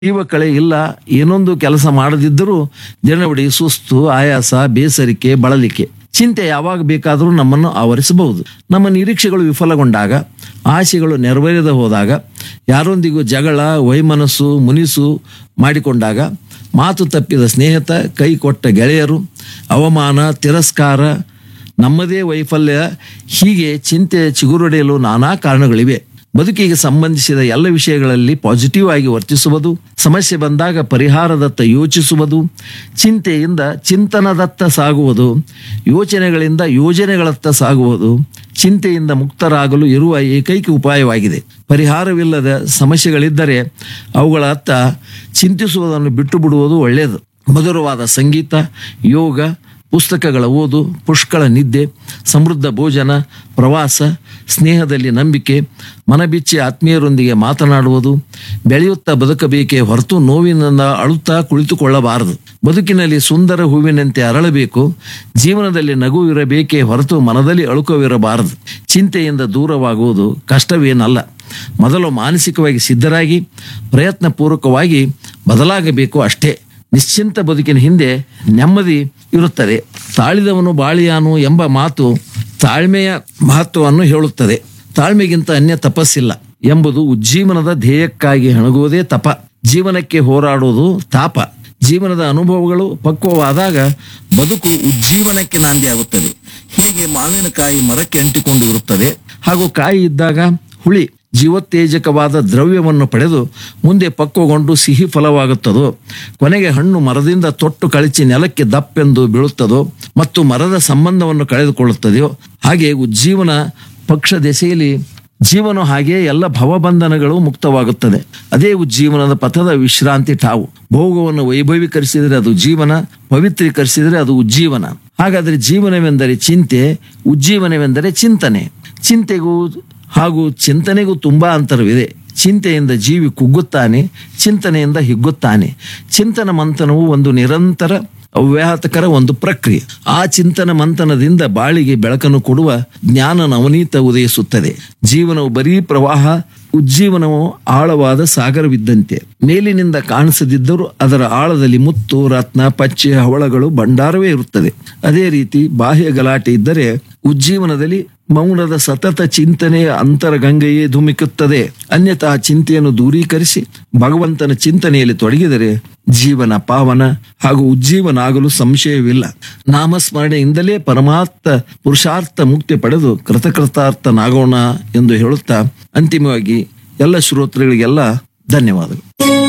ಜೀವಕಳೆ ಇಲ್ಲ ಏನೊಂದು ಕೆಲಸ ಮಾಡದಿದ್ದರೂ ದಿನವಿಡೀ ಸುಸ್ತು ಆಯಾಸ ಬೇಸರಿಕೆ ಬಳಲಿಕೆ ಚಿಂತೆ ಯಾವಾಗ ಬೇಕಾದರೂ ನಮ್ಮನ್ನು ಆವರಿಸಬಹುದು ನಮ್ಮ ನಿರೀಕ್ಷೆಗಳು ವಿಫಲಗೊಂಡಾಗ ಆಸೆಗಳು ನೆರವೇರದೆ ಹೋದಾಗ ಯಾರೊಂದಿಗೂ ಜಗಳ ವೈಮನಸ್ಸು ಮುನಿಸು ಮಾಡಿಕೊಂಡಾಗ ಮಾತು ತಪ್ಪಿದ ಸ್ನೇಹಿತ ಕೈ ಕೊಟ್ಟ ಗೆಳೆಯರು ಅವಮಾನ ತಿರಸ್ಕಾರ ನಮ್ಮದೇ ವೈಫಲ್ಯ ಹೀಗೆ ಚಿಂತೆ ಚಿಗುರೊಡೆಯಲು ನಾನಾ ಕಾರಣಗಳಿವೆ ಬದುಕಿಗೆ ಸಂಬಂಧಿಸಿದ ಎಲ್ಲ ವಿಷಯಗಳಲ್ಲಿ ಪಾಸಿಟಿವ್ ಆಗಿ ವರ್ತಿಸುವುದು ಸಮಸ್ಯೆ ಬಂದಾಗ ಪರಿಹಾರದತ್ತ ಯೋಚಿಸುವುದು ಚಿಂತೆಯಿಂದ ಚಿಂತನದತ್ತ ಸಾಗುವುದು ಯೋಚನೆಗಳಿಂದ ಯೋಜನೆಗಳತ್ತ ಸಾಗುವುದು ಚಿಂತೆಯಿಂದ ಮುಕ್ತರಾಗಲು ಇರುವ ಏಕೈಕ ಉಪಾಯವಾಗಿದೆ ಪರಿಹಾರವಿಲ್ಲದ ಸಮಸ್ಯೆಗಳಿದ್ದರೆ ಅವುಗಳತ್ತ ಚಿಂತಿಸುವುದನ್ನು ಬಿಟ್ಟು ಬಿಡುವುದು ಒಳ್ಳೆಯದು ಮಧುರವಾದ ಸಂಗೀತ ಯೋಗ ಪುಸ್ತಕಗಳ ಓದು ಪುಷ್ಕಳ ನಿದ್ದೆ ಸಮೃದ್ಧ ಭೋಜನ ಪ್ರವಾಸ ಸ್ನೇಹದಲ್ಲಿ ನಂಬಿಕೆ ಮನಬಿಚ್ಚಿ ಆತ್ಮೀಯರೊಂದಿಗೆ ಮಾತನಾಡುವುದು ಬೆಳೆಯುತ್ತಾ ಬದುಕಬೇಕೇ ಹೊರತು ನೋವಿನಿಂದ ಅಳುತ್ತಾ ಕುಳಿತುಕೊಳ್ಳಬಾರದು ಬದುಕಿನಲ್ಲಿ ಸುಂದರ ಹೂವಿನಂತೆ ಅರಳಬೇಕು ಜೀವನದಲ್ಲಿ ನಗು ಇರಬೇಕೇ ಹೊರತು ಮನದಲ್ಲಿ ಅಳುಕವಿರಬಾರದು ಚಿಂತೆಯಿಂದ ದೂರವಾಗುವುದು ಕಷ್ಟವೇನಲ್ಲ ಮೊದಲು ಮಾನಸಿಕವಾಗಿ ಸಿದ್ಧರಾಗಿ ಪ್ರಯತ್ನಪೂರ್ವಕವಾಗಿ ಬದಲಾಗಬೇಕು ಅಷ್ಟೇ ನಿಶ್ಚಿಂತ ಬದುಕಿನ ಹಿಂದೆ ನೆಮ್ಮದಿ ಇರುತ್ತದೆ ತಾಳಿದವನು ಬಾಳಿಯಾನು ಎಂಬ ಮಾತು ತಾಳ್ಮೆಯ ಮಹತ್ವವನ್ನು ಹೇಳುತ್ತದೆ ತಾಳ್ಮೆಗಿಂತ ಅನ್ಯ ತಪಸ್ಸಿಲ್ಲ ಎಂಬುದು ಉಜ್ಜೀವನದ ಧ್ಯೇಯಕ್ಕಾಗಿ ಹಣಗುವುದೇ ತಪ ಜೀವನಕ್ಕೆ ಹೋರಾಡುವುದು ತಾಪ ಜೀವನದ ಅನುಭವಗಳು ಪಕ್ವವಾದಾಗ ಬದುಕು ಉಜ್ಜೀವನಕ್ಕೆ ನಾಂದಿಯಾಗುತ್ತದೆ ಹೀಗೆ ಮಾವಿನಕಾಯಿ ಮರಕ್ಕೆ ಅಂಟಿಕೊಂಡು ಇರುತ್ತದೆ ಹಾಗೂ ಕಾಯಿ ಇದ್ದಾಗ ಹುಳಿ ಜೀವೋತ್ತೇಜಕವಾದ ದ್ರವ್ಯವನ್ನು ಪಡೆದು ಮುಂದೆ ಪಕ್ವಗೊಂಡು ಸಿಹಿ ಫಲವಾಗುತ್ತದೋ ಕೊನೆಗೆ ಹಣ್ಣು ಮರದಿಂದ ತೊಟ್ಟು ಕಳಚಿ ನೆಲಕ್ಕೆ ದಪ್ಪೆಂದು ಬೀಳುತ್ತದೋ ಮತ್ತು ಮರದ ಸಂಬಂಧವನ್ನು ಕಳೆದುಕೊಳ್ಳುತ್ತದೆಯೋ ಹಾಗೆ ಉಜ್ಜೀವನ ಪಕ್ಷ ದೆಸೆಯಲ್ಲಿ ಜೀವನ ಹಾಗೆ ಎಲ್ಲ ಭವಬಂಧನಗಳು ಮುಕ್ತವಾಗುತ್ತದೆ ಅದೇ ಉಜ್ಜೀವನದ ಪಥದ ವಿಶ್ರಾಂತಿ ಠಾವು ಭೋಗವನ್ನು ವೈಭವೀಕರಿಸಿದರೆ ಅದು ಜೀವನ ಪವಿತ್ರೀಕರಿಸಿದರೆ ಅದು ಉಜ್ಜೀವನ ಹಾಗಾದರೆ ಜೀವನವೆಂದರೆ ಚಿಂತೆ ಉಜ್ಜೀವನವೆಂದರೆ ಚಿಂತನೆ ಚಿಂತೆಗೂ ಹಾಗೂ ಚಿಂತನೆಗೂ ತುಂಬಾ ಅಂತರವಿದೆ ಚಿಂತೆಯಿಂದ ಜೀವಿ ಕುಗ್ಗುತ್ತಾನೆ ಚಿಂತನೆಯಿಂದ ಹಿಗ್ಗುತ್ತಾನೆ ಚಿಂತನ ಮಂಥನವು ಒಂದು ನಿರಂತರ ಅವ್ಯಾಹತಕರ ಒಂದು ಪ್ರಕ್ರಿಯೆ ಆ ಚಿಂತನ ಮಂಥನದಿಂದ ಬಾಳಿಗೆ ಬೆಳಕನ್ನು ಕೊಡುವ ಜ್ಞಾನ ನವನೀತ ಉದಯಿಸುತ್ತದೆ ಜೀವನವು ಬರೀ ಪ್ರವಾಹ ಉಜ್ಜೀವನವು ಆಳವಾದ ಸಾಗರವಿದ್ದಂತೆ ಮೇಲಿನಿಂದ ಕಾಣಿಸದಿದ್ದರೂ ಅದರ ಆಳದಲ್ಲಿ ಮುತ್ತು ರತ್ನ ಪಚ್ಚೆ ಹವಳಗಳು ಭಂಡಾರವೇ ಇರುತ್ತದೆ ಅದೇ ರೀತಿ ಬಾಹ್ಯ ಗಲಾಟೆ ಇದ್ದರೆ ಉಜ್ಜೀವನದಲ್ಲಿ ಮೌನದ ಸತತ ಚಿಂತನೆಯ ಅಂತರಗಂಗೆಯೇ ಧುಮಿಕುತ್ತದೆ ಅನ್ಯಥಾ ಚಿಂತೆಯನ್ನು ದೂರೀಕರಿಸಿ ಭಗವಂತನ ಚಿಂತನೆಯಲ್ಲಿ ತೊಡಗಿದರೆ ಜೀವನ ಪಾವನ ಹಾಗೂ ಉಜ್ಜೀವನ ಆಗಲು ಸಂಶಯವಿಲ್ಲ ನಾಮಸ್ಮರಣೆಯಿಂದಲೇ ಪರಮಾರ್ಥ ಪುರುಷಾರ್ಥ ಮುಕ್ತಿ ಪಡೆದು ಕೃತಕೃತಾರ್ಥನಾಗೋಣ ಎಂದು ಹೇಳುತ್ತಾ ಅಂತಿಮವಾಗಿ ಎಲ್ಲ ಶ್ರೋತೃಗಳಿಗೆಲ್ಲ ಧನ್ಯವಾದಗಳು